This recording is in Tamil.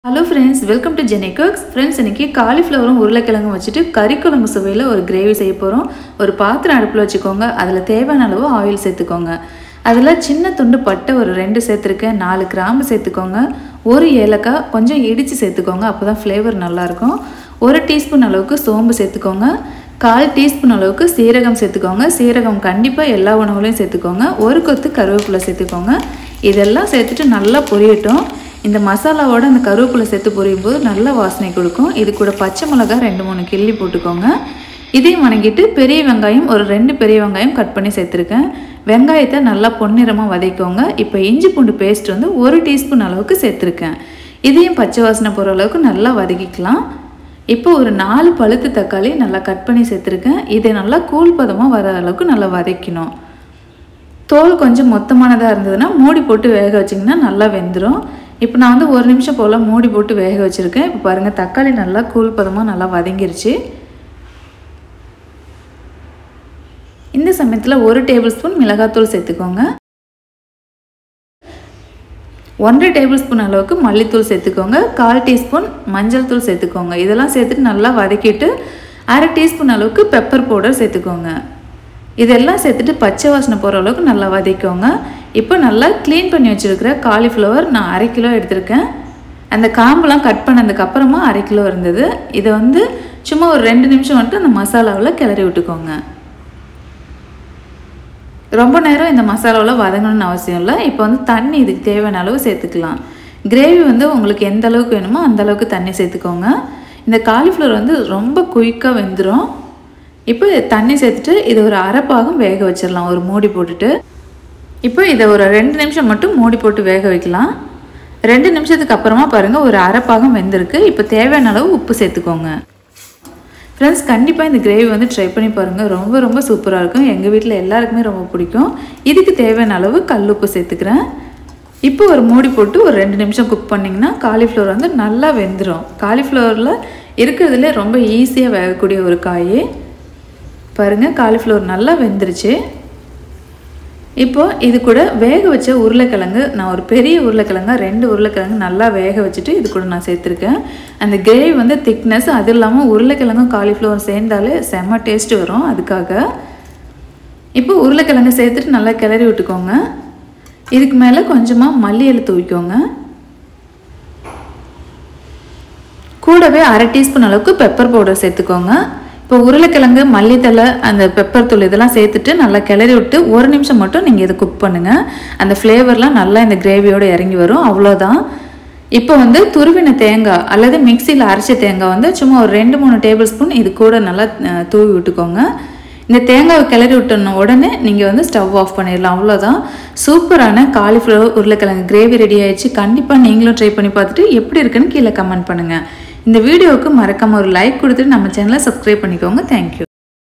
hello friends welcome to Jeni cooks friends இன்னைக்கு காலிஃப்ளவரும் உருளைக்கிழங்கும் வச்சுட்டு கறி குழம்பு சுவையில் ஒரு கிரேவி செய்ய போகிறோம் ஒரு பாத்திரம் அடுப்பில் வச்சுக்கோங்க அதில் தேவையான அளவு ஆயில் சேர்த்துக்கோங்க அதில் சின்ன துண்டு பட்டை ஒரு ரெண்டு சேர்த்துருக்கேன் நாலு கிராம்பு சேர்த்துக்கோங்க ஒரு ஏலக்காய் கொஞ்சம் இடித்து சேர்த்துக்கோங்க அப்போ தான் ஃப்ளேவர் நல்லாயிருக்கும் ஒரு டீஸ்பூன் அளவுக்கு சோம்பு சேர்த்துக்கோங்க கால் டீஸ்பூன் அளவுக்கு சீரகம் சேர்த்துக்கோங்க சீரகம் கண்டிப்பாக எல்லா உணவுலையும் சேர்த்துக்கோங்க ஒரு கொத்து கருவேப்பிலை சேர்த்துக்கோங்க இதெல்லாம் சேர்த்துட்டு நல்லா பொரியட்டும் இந்த மசாலாவோட அந்த கருவேப்பிலை சேர்த்து பொரியும் போது நல்ல வாசனை கொடுக்கும் இது கூட பச்சை மிளகாய் ரெண்டு மூணு கிள்ளி போட்டுக்கோங்க இதையும் வணங்கிட்டு பெரிய வெங்காயம் ஒரு ரெண்டு பெரிய வெங்காயம் கட் பண்ணி சேர்த்துருக்கேன் வெங்காயத்தை நல்லா பொன்னிறமாக வதக்கிக்கோங்க இப்போ இஞ்சி பூண்டு பேஸ்ட் வந்து ஒரு டீஸ்பூன் அளவுக்கு சேர்த்துருக்கேன் இதையும் பச்சை வாசனை போகிற அளவுக்கு நல்லா வதக்கிக்கலாம் இப்போ ஒரு நாலு பழுத்து தக்காளி நல்லா கட் பண்ணி சேர்த்துருக்கேன் இதை நல்லா கூழ் பதமாக வர அளவுக்கு நல்லா வதக்கணும் தோல் கொஞ்சம் மொத்தமானதாக இருந்ததுன்னா மூடி போட்டு வேக வச்சிங்கன்னா நல்லா வெந்துடும் இப்போ நான் வந்து ஒரு நிமிஷம் போல் மூடி போட்டு வேக வச்சுருக்கேன் இப்போ பாருங்கள் தக்காளி நல்லா கூழ் பதமாக நல்லா வதங்கிருச்சு இந்த சமயத்தில் ஒரு டேபிள் ஸ்பூன் மிளகாத்தூள் சேர்த்துக்கோங்க ஒன்றரை டேபிள் ஸ்பூன் அளவுக்கு மல்லித்தூள் சேர்த்துக்கோங்க கால் டீஸ்பூன் மஞ்சள் தூள் சேர்த்துக்கோங்க இதெல்லாம் சேர்த்துட்டு நல்லா வதக்கிட்டு அரை டீஸ்பூன் அளவுக்கு பெப்பர் பவுடர் சேர்த்துக்கோங்க இதெல்லாம் சேர்த்துட்டு பச்சை வாசனை போகிற அளவுக்கு நல்லா வதக்கிக்கோங்க இப்போ நல்லா க்ளீன் பண்ணி வச்சுருக்கிற காலிஃப்ளவர் நான் அரை கிலோ எடுத்திருக்கேன் அந்த காம்பெலாம் கட் பண்ணதுக்கு அப்புறமா அரை கிலோ இருந்தது இதை வந்து சும்மா ஒரு ரெண்டு நிமிஷம் வந்துட்டு அந்த மசாலாவில் கிளறி விட்டுக்கோங்க ரொம்ப நேரம் இந்த மசாலாவில் வதங்கணும்னு அவசியம் இல்லை இப்போ வந்து தண்ணி இதுக்கு தேவையான அளவு சேர்த்துக்கலாம் கிரேவி வந்து உங்களுக்கு எந்த அளவுக்கு வேணுமோ அந்த அளவுக்கு தண்ணி சேர்த்துக்கோங்க இந்த காலிஃப்ளவர் வந்து ரொம்ப குயிக்காக வெந்துடும் இப்போ தண்ணி சேர்த்துட்டு இது ஒரு அரைப்பாகம் வேக வச்சிடலாம் ஒரு மூடி போட்டுட்டு இப்போ இதை ஒரு ரெண்டு நிமிஷம் மட்டும் மூடி போட்டு வேக வைக்கலாம் ரெண்டு நிமிஷத்துக்கு அப்புறமா பாருங்கள் ஒரு அரைப்பாகம் வெந்திருக்கு இப்போ தேவையான அளவு உப்பு சேர்த்துக்கோங்க ஃப்ரெண்ட்ஸ் கண்டிப்பாக இந்த கிரேவி வந்து ட்ரை பண்ணி பாருங்கள் ரொம்ப ரொம்ப சூப்பராக இருக்கும் எங்கள் வீட்டில் எல்லாருக்குமே ரொம்ப பிடிக்கும் இதுக்கு தேவையான அளவு கல் உப்பு சேர்த்துக்கிறேன் இப்போ ஒரு மூடி போட்டு ஒரு ரெண்டு நிமிஷம் குக் பண்ணிங்கன்னா காலிஃப்ளவர் வந்து நல்லா வெந்துடும் காலிஃப்ளவரில் இருக்கிறதுலே ரொம்ப ஈஸியாக வேகக்கூடிய ஒரு காய் பாருங்கள் காலிஃப்ளவர் நல்லா வெந்துருச்சு இப்போது இது கூட வேக வச்ச உருளைக்கிழங்கு நான் ஒரு பெரிய உருளைக்கிழங்கா ரெண்டு உருளைக்கிழங்கு நல்லா வேக வச்சுட்டு இது கூட நான் சேர்த்துருக்கேன் அந்த கிரேவி வந்து திக்னஸ் அது இல்லாமல் உருளைக்கிழங்கும் காலிஃப்ளவர் சேர்ந்தாலே செம்ம டேஸ்ட் வரும் அதுக்காக இப்போ உருளைக்கிழங்கு சேர்த்துட்டு நல்லா கிளறி விட்டுக்கோங்க இதுக்கு மேலே கொஞ்சமாக மல்லி இலை தூவிக்கோங்க கூடவே அரை டீஸ்பூன் அளவுக்கு பெப்பர் பவுடர் சேர்த்துக்கோங்க இப்போ உருளைக்கிழங்கு மல்லித்தலை அந்த பெப்பர் தூள் இதெல்லாம் சேர்த்துட்டு நல்லா கிளறி விட்டு ஒரு நிமிஷம் மட்டும் நீங்கள் இதை குக் பண்ணுங்கள் அந்த ஃப்ளேவர்லாம் நல்லா இந்த கிரேவியோடு இறங்கி வரும் அவ்வளோதான் இப்போ வந்து துருவின தேங்காய் அல்லது மிக்சியில் அரைச்ச தேங்காய் வந்து சும்மா ஒரு ரெண்டு மூணு டேபிள் ஸ்பூன் இது கூட நல்லா தூவி விட்டுக்கோங்க இந்த தேங்காவை கிளறி விட்டோன்ன உடனே நீங்கள் வந்து ஸ்டவ் ஆஃப் பண்ணிடலாம் அவ்வளோதான் சூப்பரான காலிஃப்ளவர் உருளைக்கிழங்கு கிரேவி ரெடி ஆயிடுச்சு கண்டிப்பாக நீங்களும் ட்ரை பண்ணி பார்த்துட்டு எப்படி இருக்குன்னு கீழே கமெண்ட் பண்ணுங்கள் இந்த வீடியோவுக்கு மறக்காமல் ஒரு லைக் கொடுத்துட்டு நம்ம சேனலை சப்ஸ்கிரைப் பண்ணிக்கோங்க தேங்க்யூ